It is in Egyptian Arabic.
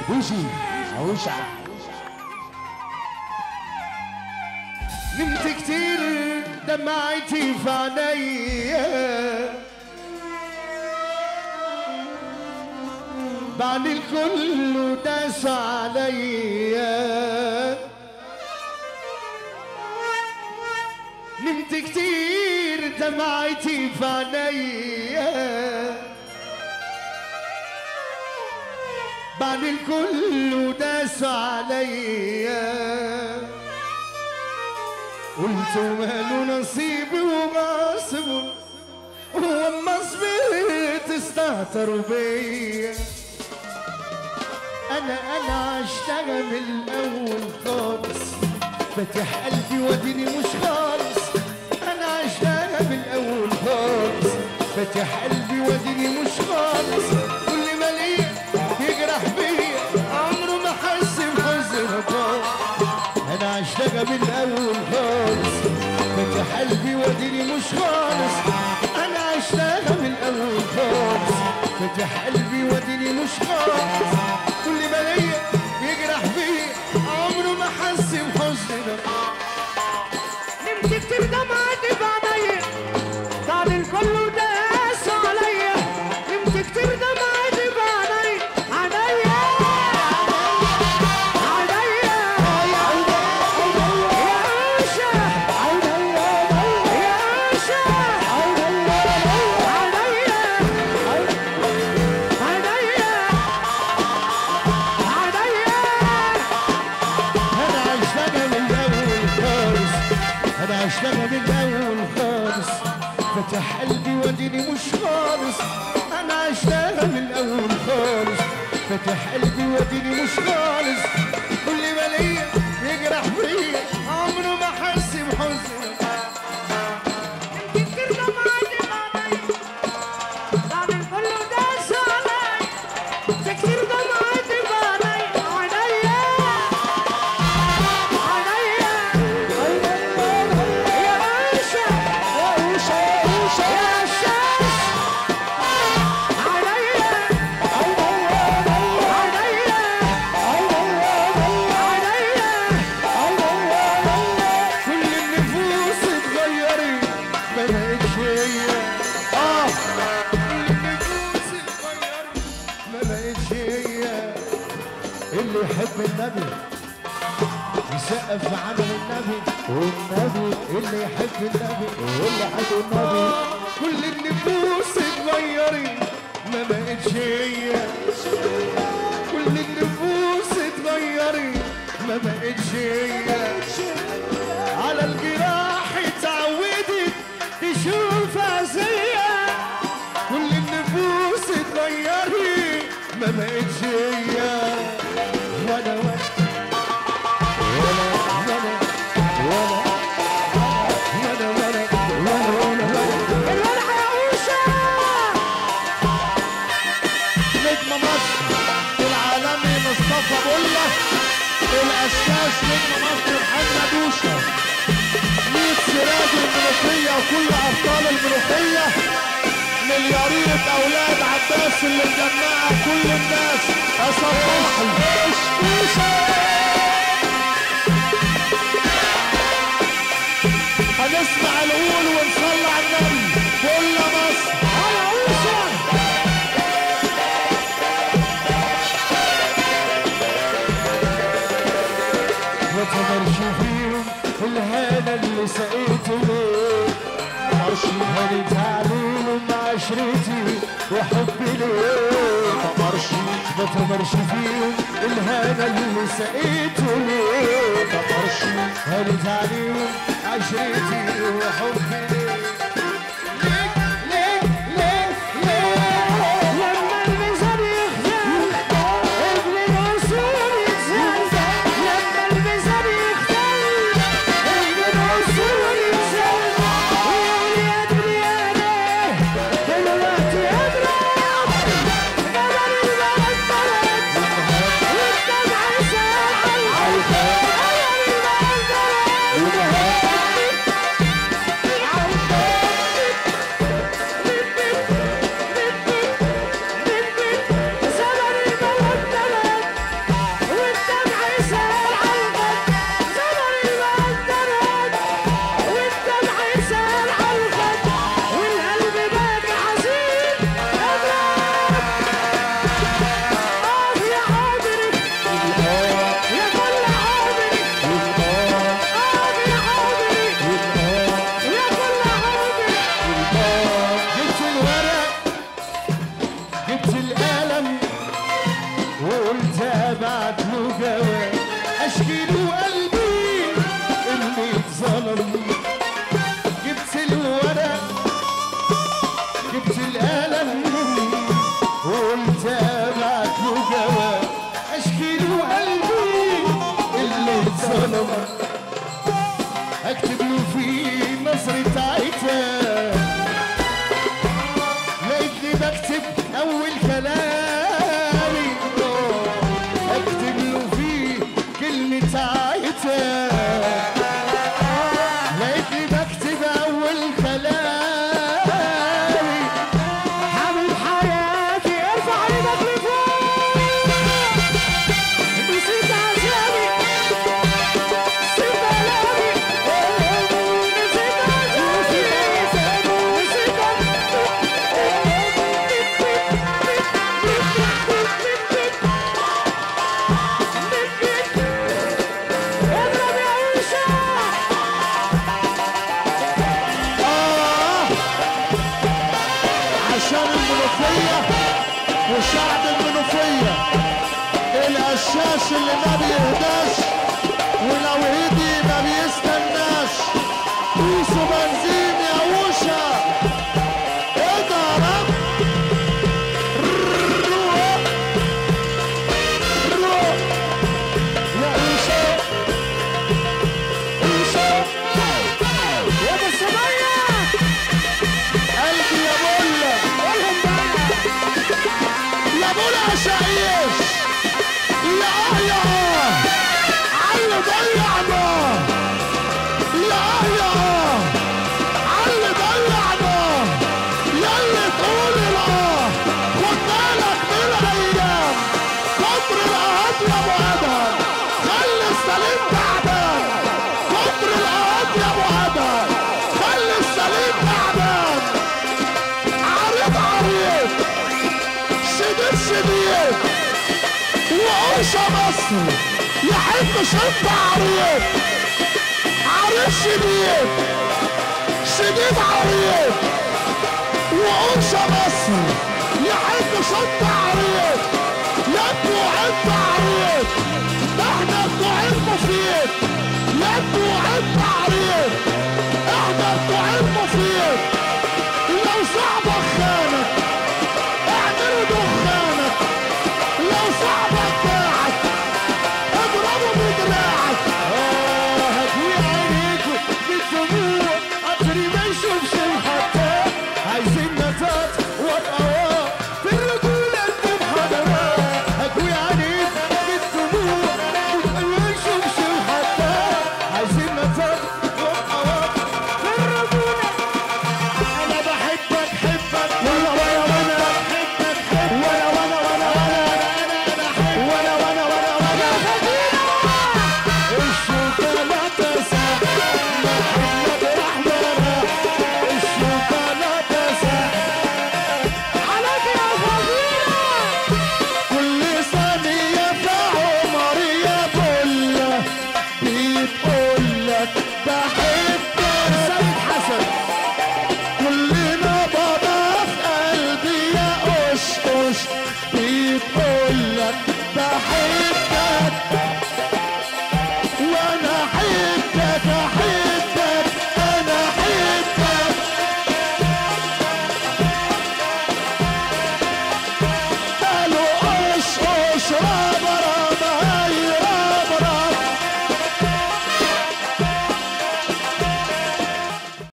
وجي عوشع نمت كتير دمعتي في عينيا بعد الكل داس عليا نمت كتير دمعتي في عينيا بعد الكل داس عليا قلت ماله نصيبي وغاصبه وما صبرت استهتروا بيا انا انا اشتغل من الاول خالص فاتح قلبي واديني مش خالص انا اشتغل من الاول خالص فاتح قلبي واديني مش خالص كل ما ليه يجرح بيا عمره ما حس بحزن خالص انا اشتغل من الاول خالص فاتح قلبي واديني مش خالص انا اشتغل من الاول خالص فاتح قلبي واديني مش خالص كل ما ليا يجرح بيا عمره ما حس بحزن نمت كتير دمعتي بعينيا بعد الكل داس عليا نمت كتير دمعتي بعينيا عينيا عينيا يا عيشة يا عيشة عينيا عينيا انا اشتغل من الاول خالص انا اشتغل من الاول خالص فتح قلبي واديني مش خالص انا اشتغل من الاول خالص فتح قلبي واديني مش خالص كل ما ليا يجرح فيا عمره ما حس بحزن كتير دمعتي بعينيا بعد الكل داس عليا كتير دمعتي بعينيا عينيا عينيا يا عيشة يا عيشة يا عشاش عينيا عينيا كل النفوس اتغيرت ما بقتش هي اه كل النفوس اتغيرت ما بقتش هي اللي يحب النبي يسقف في عمل النبي والنبي اللي يحب النبي واللي يحب النبي كل النفوس اتغيرت ما بقتش هي كل النفوس اتغيرت ما بقتش هي على الجراح اتعودت تشوف أذية كل النفوس اتغيرت ما بقتش هي ولا ولا ولا ولا ولا ولا ولا ولا ولا ولا الورقة يا عوشة نجم مصر العالمي مصطفى بله الاساس نجم مصر محمد اوشه ميت سراج المنوفيه وكل ابطال المنوفيه مليارية اولاد عباس اللي مجمعه كل الناس اصبحي هنسمع الغول ونصلي على النبي كل مصر على عوشه وتمرش فيهم الهنا اللي سقيته ليه مرشي هاني تعليم عشرتي وحبي ليه مرشي وتمرش فيهم الهنا اللي سقيته ليه مرشي هاني تعليم عشرتي وحبي ليه ليه ليه ليه لما الميزان يختل ابن العصور يتزلزل لما الميزان يختل ابن العصور يتزلزل ويقول يا دنيا ليه دلوقتي اضرب جبل البلد بلد والدمع ساعد جبل البلد بلد الألم وقلت أبعت له جواب أشكي له قلبي اللي اتظلم أكتب له في نظرة عتاب لقيتني بكتب أول كلامي أكتب له فيه كلمة عتاب لقيتني بكتب أول كلامي حبيب حياتي ارفع ايدك لفوق نسيت عذابي نسيت الامي نسيت عذابي نسيت اضرب يا عيشه آه عشان المنوفية وشعب المنوفية القشاش اللي ما بيهداش ولو هدي ما بيستناش كيسو بنزين يا وشا اضرب روح روح يا وشا وشا يا ابو السميه قلبي يا بولا قولهم بقى يا بولا شعيش يا اه يا اه علي ضيعنا يا اه يا اه علي ضيعنا يلي تقول الاه خد بالك من الايام كتر الاهات يا ابو ادهم خلي السليم تعبان كتر الاهات يا ابو ادهم خلي السليم تعبان عريض عريض شديد شديد وعيشة مصر يحب شد عريض عريض شديد شديد عريض وعيشة مصر يحب شد